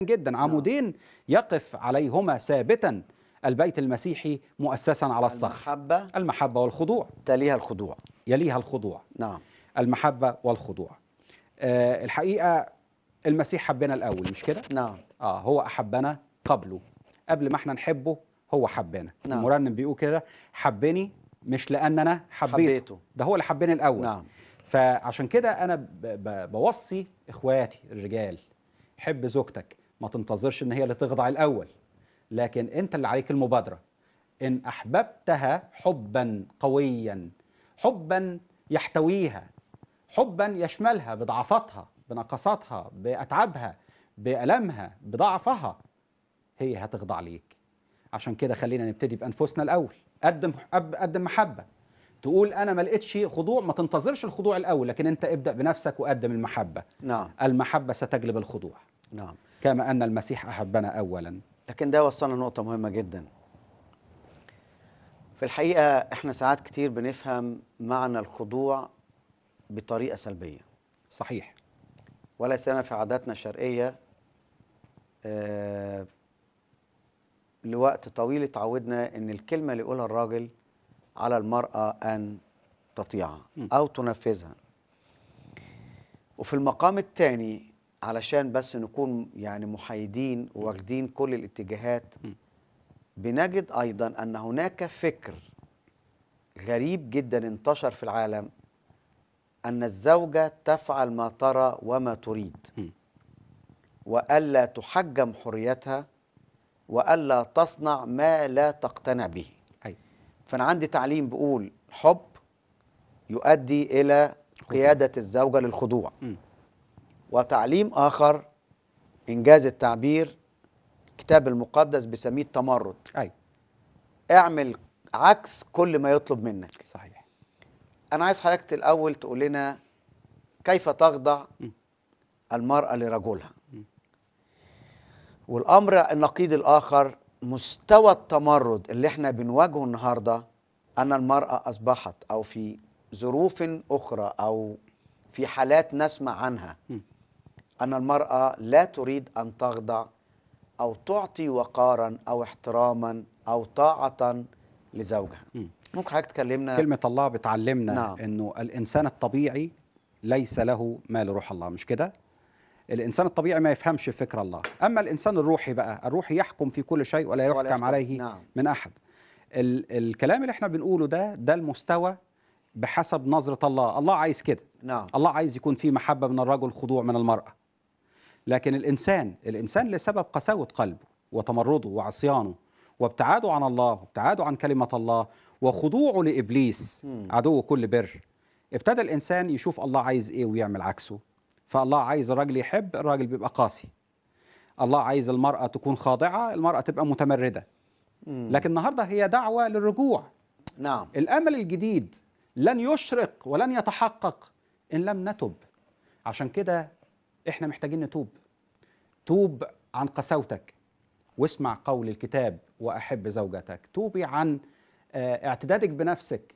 جدا عمودين يقف عليهما ثابتا البيت المسيحي مؤسسا على الصخر المحبة المحبة والخضوع تليها الخضوع يليها الخضوع نعم المحبة والخضوع آه الحقيقة المسيح حبنا الأول مش كده؟ نعم آه هو أحبنا قبله قبل ما احنا نحبه هو حبنا نعم. المرنم بيقول كده حبني مش لأن أنا حبيته, حبيته. ده هو اللي حبني الأول نعم فعشان كده أنا ب- ب- بوصي إخواتي الرجال حب زوجتك ما تنتظرش إن هي اللي تخضع الأول لكن أنت اللي عليك المبادرة إن أحببتها حبا قويا حبا يحتويها حبا يشملها بضعفاتها بنقصاتها بأتعابها بألمها بضعفها هي هتخضع ليك عشان كده خلينا نبتدي بأنفسنا الأول قدم أب- قدم محبة تقول أنا ما لقيتش خضوع ما تنتظرش الخضوع الأول لكن أنت ابدأ بنفسك وقدم المحبة نعم المحبة ستجلب الخضوع نعم كما أن المسيح أحبنا أولا لكن ده وصلنا لنقطة مهمة جدا في الحقيقة احنا ساعات كتير بنفهم معنى الخضوع بطريقة سلبية صحيح ولا سيما في عاداتنا الشرقية آه، لوقت طويل اتعودنا ان الكلمة اللي يقولها الراجل على المرأة ان تطيعها م. او تنفذها وفي المقام الثاني علشان بس نكون يعني محايدين واخدين كل الاتجاهات م. بنجد ايضا ان هناك فكر غريب جدا انتشر في العالم ان الزوجه تفعل ما ترى وما تريد م. والا تحجم حريتها والا تصنع ما لا تقتنع به أي فانا عندي تعليم بيقول حب يؤدي الى قياده الزوجه للخضوع م. وتعليم اخر انجاز التعبير الكتاب المقدس بيسميه التمرد أي اعمل عكس كل ما يطلب منك صحيح انا عايز حضرتك الاول تقول لنا كيف تخضع م. المراه لرجلها والامر النقيض الاخر مستوى التمرد اللي احنا بنواجهه النهارده ان المراه اصبحت او في ظروف اخرى او في حالات نسمع عنها م. ان المراه لا تريد ان تخضع او تعطي وقارا او احتراما او طاعه لزوجها م. ممكن حضرتك تكلمنا كلمة الله بتعلمنا نعم. انه الانسان الطبيعي ليس له ما لروح الله مش كده؟ الانسان الطبيعي ما يفهمش فكر الله، اما الانسان الروحي بقى، الروحي يحكم في كل شيء ولا ولا يحكم يحكم. عليه نعم. من احد. ال الكلام اللي احنا بنقوله ده ده المستوى بحسب نظرة الله، الله عايز كده. نعم الله عايز يكون في محبة من الرجل خضوع من المرأة لكن الإنسان الإنسان لسبب قساوة قلبه وتمرده وعصيانه وابتعاده عن الله وابتعاده عن كلمة الله وخضوعه لإبليس مم. عدو كل بر ابتدى الإنسان يشوف الله عايز إيه ويعمل عكسه فالله عايز الراجل يحب الراجل بيبقى قاسي الله عايز المرأة تكون خاضعة المرأة تبقى متمردة مم. لكن النهاردة هي دعوة للرجوع نعم الامل الجديد لن يشرق ولن يتحقق ان لم نتب عشان كده احنا محتاجين نتوب توب عن قساوتك واسمع قول الكتاب واحب زوجتك توبي عن آه، اعتدادك بنفسك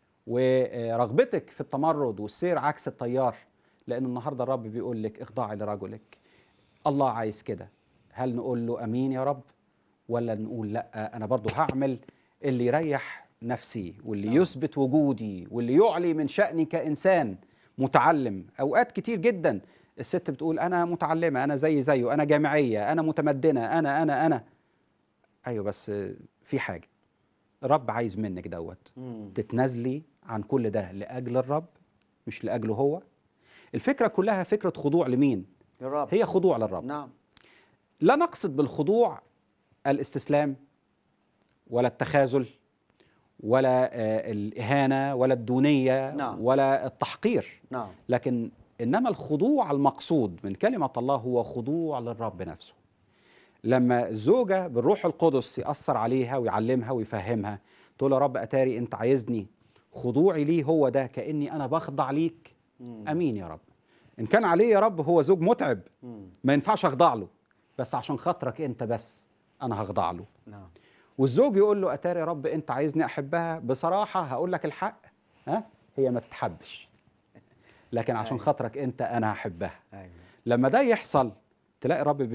ورغبتك في التمرد والسير عكس التيار لان النهارده الرب بيقول لك اخضعي لرجلك الله عايز كده هل نقول له امين يا رب ولا نقول لا انا برضو هعمل اللي يريح نفسي واللي نعم. يثبت وجودي واللي يعلي من شأني كإنسان متعلم أوقات كتير جدا الست بتقول أنا متعلمة أنا زي زيه أنا جامعية أنا متمدنة أنا أنا أنا أيوة بس في حاجة الرب عايز منك دوت مم. تتنازلي عن كل ده لأجل الرب مش لأجله هو الفكرة كلها فكرة خضوع لمين يا رب هي خضوع للرب نعم لا نقصد بالخضوع الاستسلام ولا التخاذل ولا آه، الإهانة ولا الدونية نعم. ولا التحقير نعم لكن إنما الخضوع المقصود من كلمة الله هو خضوع للرب نفسه لما الزوجة بالروح القدس يأثر عليها ويعلمها ويفهمها تقول يا رب أتاري أنت عايزني خضوعي ليه هو ده كأني أنا بخضع ليك مم. أمين يا رب إن كان عليه يا رب هو زوج متعب مم. ما ينفعش اخضع له بس عشان خاطرك انت بس انا هخضع له نعم والزوج يقول له اتاري يا رب انت عايزني احبها بصراحه هقول لك الحق ها هي ما تتحبش لكن عشان أيوة. خاطرك انت انا هحبها ايوه لما ده يحصل تلاقي الرب